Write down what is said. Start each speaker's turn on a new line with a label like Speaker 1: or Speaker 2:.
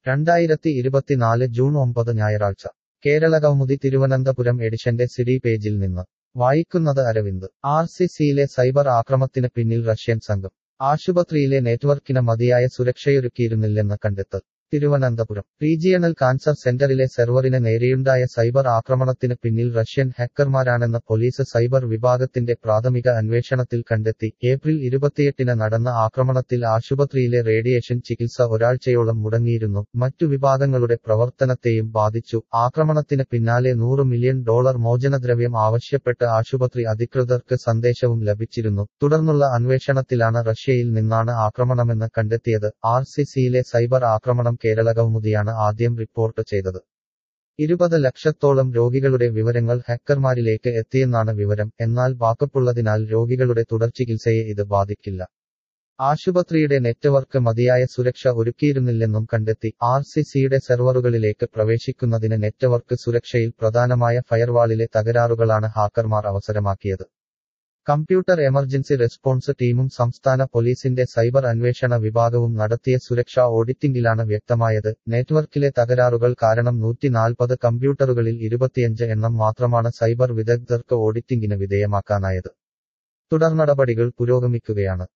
Speaker 1: രണ്ടായിരത്തി ഇരുപത്തിനാല് ജൂൺ ഒമ്പത് ഞായറാഴ്ച കേരളകൗമുദി തിരുവനന്തപുരം എഡിഷന്റെ സിഡി പേജിൽ നിന്ന് വായിക്കുന്നത് അരവിന്ദ് ആർ സി സിയിലെ സൈബർ ആക്രമത്തിന് പിന്നിൽ റഷ്യൻ സംഘം ആശുപത്രിയിലെ നെറ്റ്വർക്കിന് മതിയായ സുരക്ഷയൊരുക്കിയിരുന്നില്ലെന്ന് കണ്ടെത്തൽ തിരുവനന്തപുരം റീജിയണൽ കാൻസർ സെന്ററിലെ സെർവറിന് നേരെയുണ്ടായ സൈബർ ആക്രമണത്തിന് പിന്നിൽ റഷ്യൻ ഹാക്കർമാരാണെന്ന് പോലീസ് സൈബർ വിഭാഗത്തിന്റെ പ്രാഥമിക അന്വേഷണത്തിൽ കണ്ടെത്തി ഏപ്രിൽ ഇരുപത്തിയെട്ടിന് നടന്ന ആക്രമണത്തിൽ ആശുപത്രിയിലെ റേഡിയേഷൻ ചികിത്സ ഒരാഴ്ചയോളം മുടങ്ങിയിരുന്നു മറ്റു വിഭാഗങ്ങളുടെ പ്രവർത്തനത്തെയും ബാധിച്ചു ആക്രമണത്തിന് പിന്നാലെ നൂറ് മില്യൺ ഡോളർ മോചനദ്രവ്യം ആവശ്യപ്പെട്ട് ആശുപത്രി അധികൃതർക്ക് സന്ദേശവും ലഭിച്ചിരുന്നു തുടർന്നുള്ള അന്വേഷണത്തിലാണ് റഷ്യയിൽ നിന്നാണ് ആക്രമണമെന്ന് കണ്ടെത്തിയത് ആർ സി സിയിലെ സൈബർ ആക്രമണം കേരള കൗമുദിയാണ് ആദ്യം റിപ്പോർട്ട് ചെയ്തത് ഇരുപത് ലക്ഷത്തോളം രോഗികളുടെ വിവരങ്ങൾ ഹാക്കർമാരിലേക്ക് എത്തിയെന്നാണ് വിവരം എന്നാൽ ബാക്കപ്പുള്ളതിനാൽ രോഗികളുടെ തുടർചികിത്സയെ ഇത് ബാധിക്കില്ല ആശുപത്രിയുടെ നെറ്റ്വർക്ക് മതിയായ സുരക്ഷ ഒരുക്കിയിരുന്നില്ലെന്നും കണ്ടെത്തി ആർ സി സിയുടെ സെർവറുകളിലേക്ക് പ്രവേശിക്കുന്നതിന് നെറ്റ്വർക്ക് സുരക്ഷയിൽ പ്രധാനമായ ഫയർവാളിലെ തകരാറുകളാണ് ഹാക്കർമാർ അവസരമാക്കിയത് കമ്പ്യൂട്ടർ എമർജൻസി റെസ്പോൺസ് ടീമും സംസ്ഥാന പോലീസിന്റെ സൈബർ അന്വേഷണ വിഭാഗവും നടത്തിയ സുരക്ഷാ ഓഡിറ്റിംഗിലാണ് വ്യക്തമായത് നെറ്റ്വർക്കിലെ തകരാറുകൾ കാരണം നൂറ്റിനാൽപ്പത് കമ്പ്യൂട്ടറുകളിൽ ഇരുപത്തിയഞ്ച് എണ്ണം മാത്രമാണ് സൈബർ വിദഗ്ധർക്ക് ഓഡിറ്റിംഗിന് വിധേയമാക്കാനായത് തുടർനടപടികൾ പുരോഗമിക്കുകയാണ്